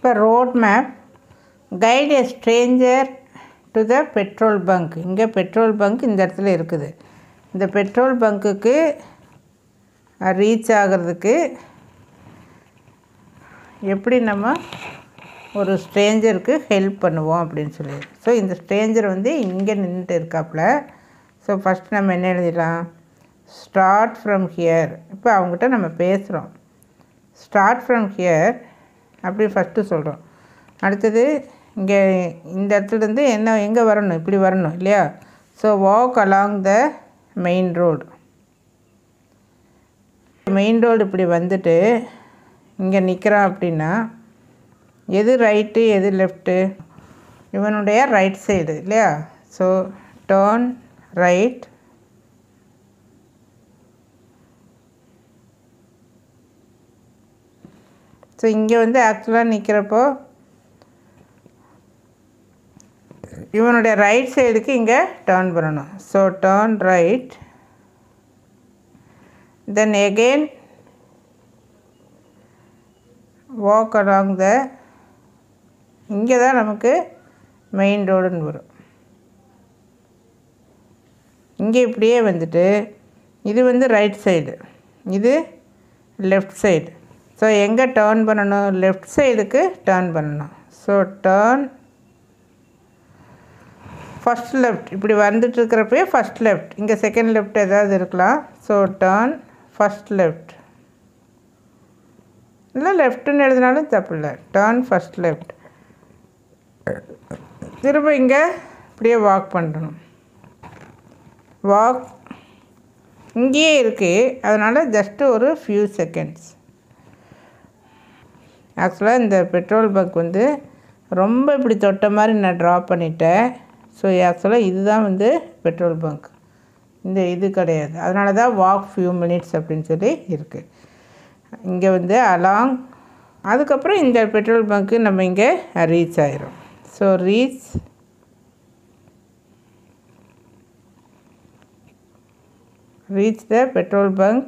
இப்போ road map guide a stranger to the petrol bunk இங்கே petrol bunk இந்த இடத்துல இருக்குது இந்த பெட்ரோல் பங்க்குக்கு ரீச் ஆகிறதுக்கு எப்படி நம்ம ஒரு ஸ்ட்ரேஞ்சருக்கு ஹெல்ப் பண்ணுவோம் அப்படின்னு சொல்லி ஸோ இந்த ஸ்ட்ரேஞ்சர் வந்து இங்கே நின்றுட்டு இருக்காப்புல ஸோ ஃபஸ்ட் நம்ம என்ன எழுதிடலாம் ஸ்டார்ட் ஃப்ரம் ஹியர் இப்போ அவங்ககிட்ட நம்ம பேசுகிறோம் ஸ்டார்ட் ஃப்ரம் ஹியர் அப்படி ஃபஸ்ட்டு சொல்கிறோம் அடுத்தது இங்கே இந்த இடத்துலேருந்து என்ன எங்கே வரணும் இப்படி வரணும் இல்லையா so walk along the main road main road இப்படி வந்துட்டு இங்கே நிற்கிறான் அப்படின்னா எது ரைட்டு எது லெஃப்ட்டு இவனுடைய ரைட் சைடு இல்லையா ஸோ டேர்ன் ரைட் ஸோ இங்கே வந்து ஆக்சுவலாக நிற்கிறப்போ இவனுடைய ரைட் சைடுக்கு இங்கே டேர்ன் பண்ணணும் so turn right then again walk along the இங்கே தான் நமக்கு மெயின் ரோடுன்னு வரும் இங்கே இப்படியே வந்துட்டு இது வந்து ரைட் சைடு இது லெஃப்ட் சைடு ஸோ எங்கே டேர்ன் பண்ணணும் லெஃப்ட் சைடுக்கு டேர்ன் பண்ணணும் ஸோ டேர்ன் ஃபஸ்ட் லெஃப்ட் இப்படி வந்துட்டு இருக்கிறப்பயே ஃபஸ்ட் லெஃப்ட் இங்கே செகண்ட் லெஃப்ட் ஏதாவது இருக்கலாம் ஸோ டேர்ன் ஃபஸ்ட் லெஃப்ட் இல்லை லெஃப்ட்டுன்னு எழுதினாலும் தப்பு இல்லை டேர்ன் ஃபஸ்ட் லெஃப்ட் திரும்ப இங்கே இப்படியே வாக் பண்ணணும் வாக் இங்கேயே இருக்குது அதனால் ஜஸ்ட்டு ஒரு ஃபியூ செகண்ட்ஸ் ஆக்சுவலாக இந்த பெட்ரோல் பங்க் வந்து ரொம்ப இப்படி தொட்ட மாதிரி நான் ட்ரா பண்ணிட்டேன் ஸோ ஆக்சுவலாக இதுதான் வந்து பெட்ரோல் பங்க் இந்த இது கிடையாது அதனால தான் வாக் ஃபியூ மினிட்ஸ் அப்படின்னு சொல்லி இருக்குது இங்கே வந்து அலாங் அதுக்கப்புறம் இந்த பெட்ரோல் பங்க்கு நம்ம இங்கே ரீச் ஆயிரும் so reach reach the petrol bunk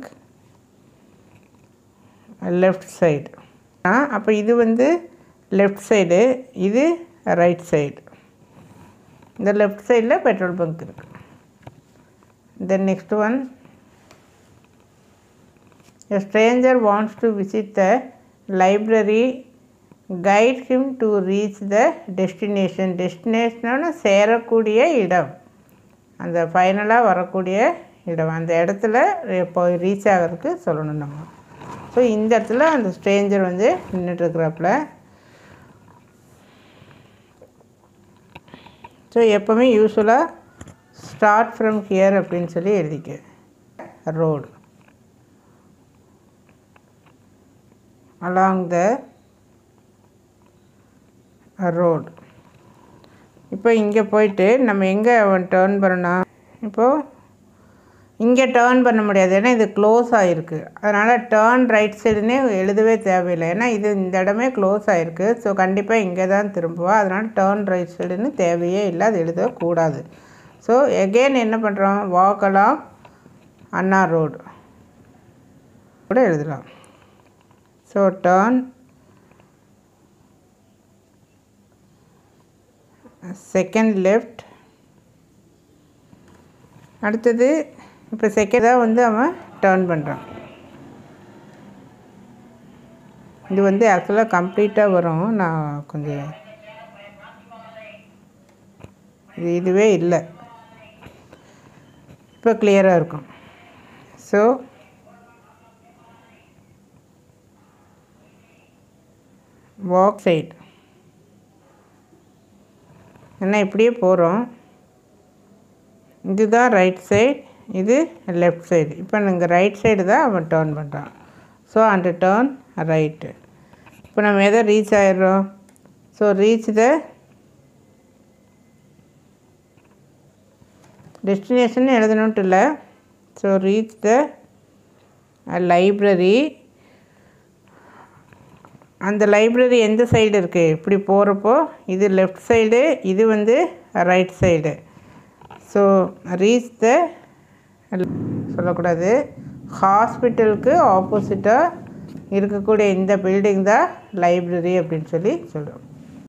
left side ஆ அப்போ இது வந்து லெஃப்ட் சைடு இது ரைட் சைடு இந்த லெஃப்ட் சைடில் பெட்ரோல் பங்க் இருக்குது then next one A stranger wants to visit the library. Guide him to reach the destination. Destination சேரக்கூடிய இடம் அந்த ஃபைனலாக வரக்கூடிய இடம் அந்த இடத்துல போய் ரீச் ஆகிறதுக்கு சொல்லணும் நம்ம ஸோ இந்த இடத்துல அந்த ஸ்ட்ரேஞ்சர் வந்து நின்றுட்டுருக்குறாப்புல ஸோ எப்போவுமே யூஸ்வலாக ஸ்டார்ட் ஃப்ரம் ஹியர் அப்படின்னு சொல்லி எழுதிக்க ரோடு along the road இப்போ இங்கே போயிட்டு நம்ம எங்கே அவன் டேர்ன் பண்ணணும் இப்போது இங்கே டேர்ன் பண்ண முடியாது ஏன்னா இது க்ளோஸ் ஆகிருக்கு அதனால் டேர்ன் ரைட் சைடுன்னே எழுதவே தேவையில்லை ஏன்னா இது இந்த இடமே க்ளோஸ் ஆகிருக்கு ஸோ கண்டிப்பாக இங்கே தான் திரும்புவா அதனால் டேர்ன் ரைட் சைடுன்னு தேவையே இல்லை அது எழுதக்கூடாது ஸோ எகெயின் என்ன பண்ணுறோம் வாக்கலாம் அண்ணா ரோடு கூட எழுதலாம் ஸோ டேர்ன் செகண்ட் லெஃப்ட் அடுத்தது இப்போ செகண்டாக வந்து அவன் டேர்ன் பண்ணுறான் இது வந்து ஆக்சுவலாக கம்ப்ளீட்டாக வரும் நான் கொஞ்சம் இது இதுவே இல்லை இப்போ கிளியராக இருக்கும் ஸோ வாக் சைடு என்ன இப்படியே போகிறோம் இதுதான் ரைட் சைடு இது லெஃப்ட் சைடு இப்போ இங்கே ரைட் சைடு தான் அவன் டேர்ன் பண்ணுறான் ஸோ அந்த டேர்ன் ரைட்டு இப்போ நம்ம எதை ரீச் ஆயிடுறோம் ஸோ ரீச் த டெஸ்டினேஷன் எழுதணுன்ட்டு இல்லை ஸோ ரீச் த லைப்ரரி அந்த லைப்ரரி எந்த சைடு இருக்குது இப்படி போகிறப்போ இது லெஃப்ட் சைடு இது வந்து right side so reach the சொல்லக்கூடாது ஹாஸ்பிட்டலுக்கு ஆப்போசிட்டாக இருக்கக்கூடிய இந்த பில்டிங் தான் லைப்ரரி அப்படின்னு சொல்லி சொல்கிறோம்